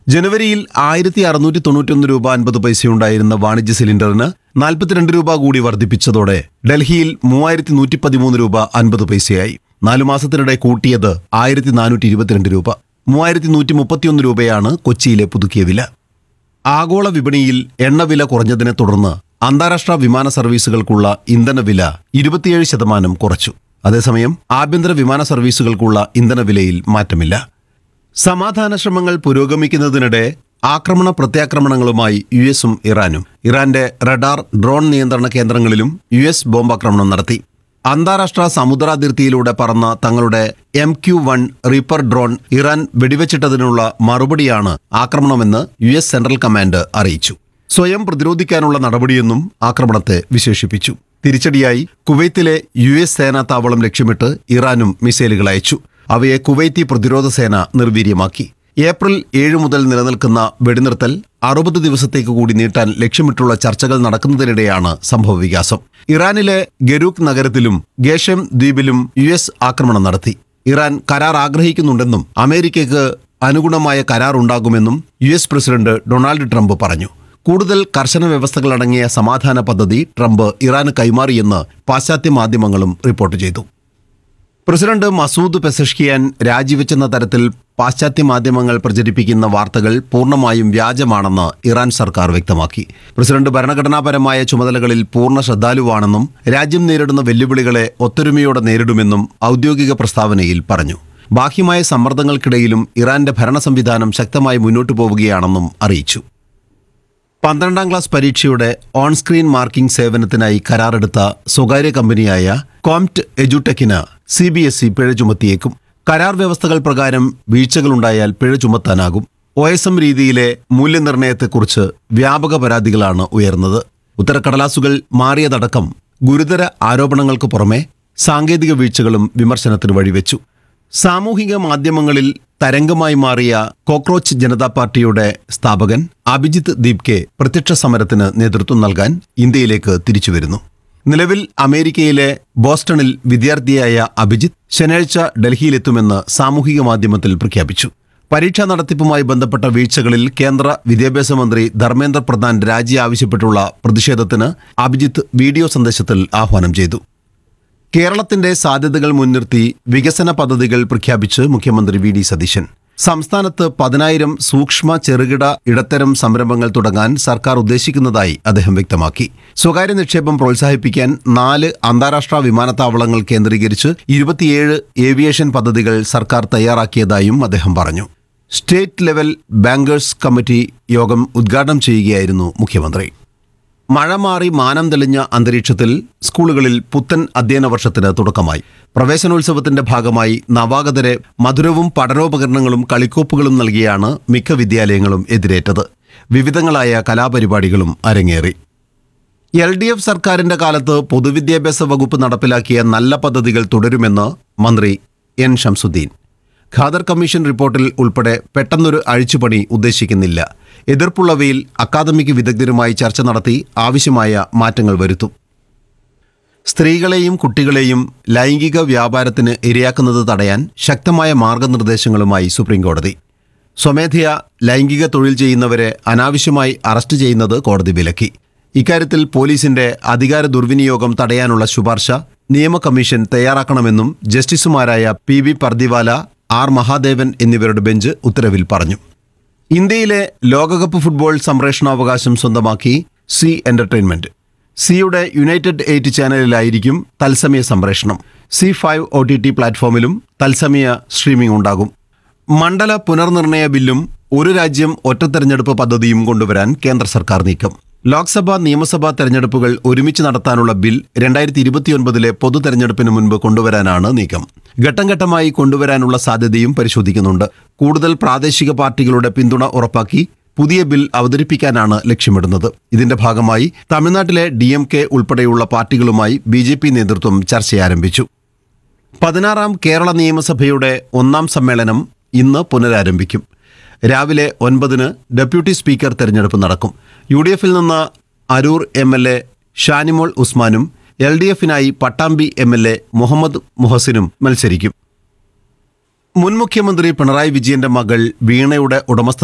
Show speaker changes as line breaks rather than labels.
ജനുവരിയിൽ ആയിരത്തി അറുന്നൂറ്റി തൊണ്ണൂറ്റൊന്ന് രൂപ അൻപത് പൈസയുണ്ടായിരുന്ന വാണിജ്യ സിലിണ്ടറിന് നാൽപ്പത്തിരണ്ട് രൂപ കൂടി വർദ്ധിപ്പിച്ചതോടെ ഡൽഹിയിൽ മൂവായിരത്തി നൂറ്റി പതിമൂന്ന് രൂപ അൻപത് പൈസയായി നാലു മാസത്തിനിടെ കൂട്ടിയത് ആയിരത്തി നാനൂറ്റി ഇരുപത്തിരണ്ട് രൂപ മൂവായിരത്തി നൂറ്റി മുപ്പത്തിയൊന്ന് രൂപയാണ് കൊച്ചിയിലെ പുതുക്കിയ വില ആഗോള വിപണിയിൽ എണ്ണവില കുറഞ്ഞതിനെ തുടർന്ന് അന്താരാഷ്ട്ര വിമാന സർവീസുകൾക്കുള്ള ഇന്ധനവില ഇരുപത്തിയേഴ് ശതമാനം കുറച്ചു അതേസമയം ആഭ്യന്തര വിമാന സർവീസുകൾക്കുള്ള ഇന്ധനവിലയിൽ മാറ്റമില്ല സമാധാന ശ്രമങ്ങൾ പുരോഗമിക്കുന്നതിനിടെ ആക്രമണ പ്രത്യാക്രമണങ്ങളുമായി യു എസും ഇറാനും ഇറാന്റെ റഡാർ ഡ്രോൺ നിയന്ത്രണ കേന്ദ്രങ്ങളിലും യു എസ് ബോംബാക്രമണം നടത്തി അന്താരാഷ്ട്ര സമുദ്രാതിർത്തിയിലൂടെ പറന്ന തങ്ങളുടെ M Q one reaper drone Iran വെടിവെച്ചിട്ടതിനുള്ള മറുപടിയാണ് ആക്രമണമെന്ന് യു എസ് സെൻട്രൽ കമാൻഡ് അറിയിച്ചു സ്വയം പ്രതിരോധിക്കാനുള്ള നടപടിയെന്നും ആക്രമണത്തെ വിശേഷിപ്പിച്ചു തിരിച്ചടിയായി കുവൈത്തിലെ യു എസ് സേനാ താവളം ലക്ഷ്യമിട്ട് ഇറാനും മിസൈലുകൾ അയച്ചു അവയെ കുവൈത്തി പ്രതിരോധ സേന നിർവീര്യമാക്കി ഏപ്രിൽ ഏഴ് മുതൽ നിലനിൽക്കുന്ന വെടിനിർത്തൽ അറുപത് ദിവസത്തേക്ക് കൂടി നീട്ടാൻ ലക്ഷ്യമിട്ടുള്ള ചർച്ചകൾ നടക്കുന്നതിനിടെയാണ് സംഭവവികാസം ഇറാനിലെ ഗരൂക്ക് നഗരത്തിലും ഗേഷം ദ്വീപിലും യു എസ് ആക്രമണം നടത്തി ഇറാൻ കരാർ ആഗ്രഹിക്കുന്നുണ്ടെന്നും അമേരിക്കയ്ക്ക് അനുഗുണമായ കരാർ ഉണ്ടാകുമെന്നും U S president Donald Trump പറഞ്ഞു കൂടുതൽ കർശന വ്യവസ്ഥകളടങ്ങിയ സമാധാന പദ്ധതി ട്രംപ് ഇറാന് കൈമാറിയെന്ന് പാശ്ചാത്യ മാധ്യമങ്ങളും റിപ്പോർട്ട് ചെയ്തു പ്രസിഡന്റ് മസൂദ് പെസഷ്കിയാൻ രാജിവെച്ചെന്ന തരത്തിൽ പാശ്ചാത്യ മാധ്യമങ്ങൾ പ്രചരിപ്പിക്കുന്ന വാർത്തകൾ പൂർണ്ണമായും വ്യാജമാണെന്ന് ഇറാൻ സർക്കാർ വ്യക്തമാക്കി പ്രസിഡന്റ് ഭരണഘടനാപരമായ ചുമതലകളിൽ പൂർണ്ണ ശ്രദ്ധാലുവാണെന്നും രാജ്യം നേരിടുന്ന വെല്ലുവിളികളെ ഒത്തൊരുമയോടെ നേരിടുമെന്നും ഔദ്യോഗിക പ്രസ്താവനയിൽ പറഞ്ഞു ബാഹ്യമായ സമ്മർദ്ദങ്ങൾക്കിടയിലും ഇറാന്റെ ഭരണ സംവിധാനം ശക്തമായി മുന്നോട്ടു പോവുകയാണെന്നും അറിയിച്ചു പന്ത്രണ്ടാം ക്ലാസ് പരീക്ഷയുടെ ഓൺ സ്ക്രീൻ മാർക്കിംഗ് സേവനത്തിനായി കരാറെടുത്ത സ്വകാര്യ കമ്പനിയായ കോംപ്റ്റ് എജുടെക്കിന് സി ബി എസ് ഇ പിഴ ചുമത്തിയേക്കും കരാർ വ്യവസ്ഥകൾ പ്രകാരം വീഴ്ചകളുണ്ടായാൽ പിഴ ചുമത്താനാകും ഒ എസ് എം രീതിയിലെ മൂല്യനിർണ്ണയത്തെക്കുറിച്ച് വ്യാപക പരാതികളാണ് ഉയർന്നത് ഉത്തരക്കടലാസുകൾ മാറിയതടക്കം ഗുരുതര ആരോപണങ്ങൾക്ക് പുറമെ സാങ്കേതിക വീഴ്ചകളും വിമർശനത്തിന് വഴിവെച്ചു സാമൂഹിക മാധ്യമങ്ങളിൽ തരംഗമായി മാറിയ കോക്രോച്ച് ജനതാ പാർട്ടിയുടെ സ്ഥാപകൻ അഭിജിത്ത് ദീപ്കെ പ്രത്യക്ഷ സമരത്തിന് നേതൃത്വം നൽകാൻ ഇന്ത്യയിലേക്ക് തിരിച്ചുവരുന്നു നിലവിൽ അമേരിക്കയിലെ ബോസ്റ്റണിൽ വിദ്യാർത്ഥിയായ അഭിജിത്ത് ശനിയാഴ്ച ഡൽഹിയിലെത്തുമെന്ന് സാമൂഹിക മാധ്യമത്തിൽ പ്രഖ്യാപിച്ചു പരീക്ഷാ നടത്തിപ്പുമായി ബന്ധപ്പെട്ട വീഴ്ചകളിൽ കേന്ദ്ര വിദ്യാഭ്യാസ മന്ത്രി ധർമ്മേന്ദ്ര പ്രധാൻ രാജി ആവശ്യപ്പെട്ടുള്ള പ്രതിഷേധത്തിന് അഭിജിത്ത് വീഡിയോ സന്ദേശത്തിൽ ആഹ്വാനം ചെയ്തു കേരളത്തിന്റെ സാധ്യതകൾ മുൻനിർത്തി വികസന പദ്ധതികൾ പ്രഖ്യാപിച്ച് മുഖ്യമന്ത്രി വി ഡി സതീശൻ സംസ്ഥാനത്ത് പതിനായിരം സൂക്ഷ്മ ചെറുകിട ഇടത്തരം സംരംഭങ്ങൾ തുടങ്ങാൻ സർക്കാർ ഉദ്ദേശിക്കുന്നതായി അദ്ദേഹം വ്യക്തമാക്കി സ്വകാര്യ നിക്ഷേപം പ്രോത്സാഹിപ്പിക്കാൻ നാല് അന്താരാഷ്ട്ര വിമാനത്താവളങ്ങൾ കേന്ദ്രീകരിച്ച് ഇരുപത്തിയേഴ് ഏവിയേഷൻ പദ്ധതികൾ സർക്കാർ തയ്യാറാക്കിയതായും അദ്ദേഹം പറഞ്ഞു സ്റ്റേറ്റ് ലെവൽ ബാങ്കേഴ്സ് കമ്മിറ്റി യോഗം ഉദ്ഘാടനം ചെയ്യുകയായിരുന്നു മുഖ്യമന്ത്രി മഴ മാറി മാനം തെളിഞ്ഞ അന്തരീക്ഷത്തിൽ സ്കൂളുകളിൽ പുത്തൻ അധ്യയന വർഷത്തിന് തുടക്കമായി പ്രവേശനോത്സവത്തിന്റെ ഭാഗമായി നവാഗതരെ മധുരവും പഠനോപകരണങ്ങളും കളിക്കോപ്പുകളും നൽകിയാണ് മിക്ക വിദ്യാലയങ്ങളും എതിരേറ്റത് വിവിധങ്ങളായ കലാപരിപാടികളും അരങ്ങേറി എൽ ഡി എഫ് സർക്കാരിന്റെ കാലത്ത് പൊതുവിദ്യാഭ്യാസ വകുപ്പ് നടപ്പിലാക്കിയ നല്ല പദ്ധതികൾ തുടരുമെന്ന് മന്ത്രി എൻ ഷംസുദ്ദീൻ ഖാദർ കമ്മീഷൻ റിപ്പോർട്ടിൽ ഉൾപ്പെടെ പെട്ടെന്നൊരു അഴിച്ചുപണി ഉദ്ദേശിക്കുന്നില്ല എതിർപ്പുള്ളവയിൽ അക്കാദമിക് വിദഗ്ധരുമായി ചർച്ച നടത്തി ആവശ്യമായ മാറ്റങ്ങൾ വരുത്തും സ്ത്രീകളെയും കുട്ടികളെയും ലൈംഗിക വ്യാപാരത്തിന് ഇരയാക്കുന്നത് തടയാൻ ശക്തമായ മാർഗനിർദ്ദേശങ്ങളുമായി സുപ്രീംകോടതി സ്വമേധയാ ലൈംഗിക തൊഴിൽ ചെയ്യുന്നവരെ അനാവശ്യമായി അറസ്റ്റ് ചെയ്യുന്നത് കോടതി വിലക്കി ഇക്കാര്യത്തിൽ പോലീസിന്റെ അധികാര ദുർവിനിയോഗം തടയാനുള്ള ശുപാർശ നിയമ കമ്മീഷൻ തയ്യാറാക്കണമെന്നും ജസ്റ്റിസുമാരായ P V Pardiwala R Mahadevan എന്നിവരുടെ ബെഞ്ച് ഉത്തരവിൽ പറഞ്ഞു ഇന്ത്യയിലെ ലോകകപ്പ് ഫുട്ബോൾ സംപ്രേഷണാവകാശം സ്വന്തമാക്കി സി എന്റർടൈൻമെന്റ് സിയുടെ യുണൈറ്റഡ് എയ്റ്റ് ചാനലിലായിരിക്കും തത്സമയ സംപ്രേഷണം Zee five O T T പ്ലാറ്റ്ഫോമിലും തത്സമയ സ്ട്രീമിംഗ് ഉണ്ടാകും മണ്ഡല പുനർനിർണയ ബില്ലും ഒരു രാജ്യം ഒറ്റ തെരഞ്ഞെടുപ്പ് പദ്ധതിയും കൊണ്ടുവരാൻ കേന്ദ്ര സർക്കാർ നീക്കം ലോക്സഭാ നിയമസഭാ തെരഞ്ഞെടുപ്പുകൾ ഒരുമിച്ച് നടത്താനുള്ള ബിൽ രണ്ടായിരത്തി ഇരുപത്തിയൊൻപതിലെ പൊതു തെരഞ്ഞെടുപ്പിന് മുൻപ് കൊണ്ടുവരാനാണ് നീക്കം ഘട്ടം ഘട്ടമായി കൊണ്ടുവരാനുള്ള സാധ്യതയും പരിശോധിക്കുന്നുണ്ട് കൂടുതൽ പ്രാദേശിക പാർട്ടികളുടെ പിന്തുണ ഉറപ്പാക്കി പുതിയ ബിൽ അവതരിപ്പിക്കാനാണ് ലക്ഷ്യമിടുന്നത് ഇതിന്റെ ഭാഗമായി തമിഴ്നാട്ടിലെ ഡി എം കെ ഉൾപ്പെടെയുള്ള പാർട്ടികളുമായി ബി ജെ പി നേതൃത്വം ചർച്ചയാരംഭിച്ചു പതിനാറാം കേരള നിയമസഭയുടെ ഒന്നാം സമ്മേളനം ഇന്ന് പുനരാരംഭിക്കും രാവിലെ ഒൻപതിന് ഡെപ്യൂട്ടി സ്പീക്കർ തെരഞ്ഞെടുപ്പ് നടക്കും യു ഡി എഫിൽ നിന്ന് Aroor M L A Shanimol ഉസ്മാനും എൽ ഡി എഫിനായി Pattambi M L A Muhammad മുഹസിനും മത്സരിക്കും മുൻ മുഖ്യമന്ത്രി പിണറായി വിജയന്റെ മകൾ വീണയുടെ ഉടമസ്ഥ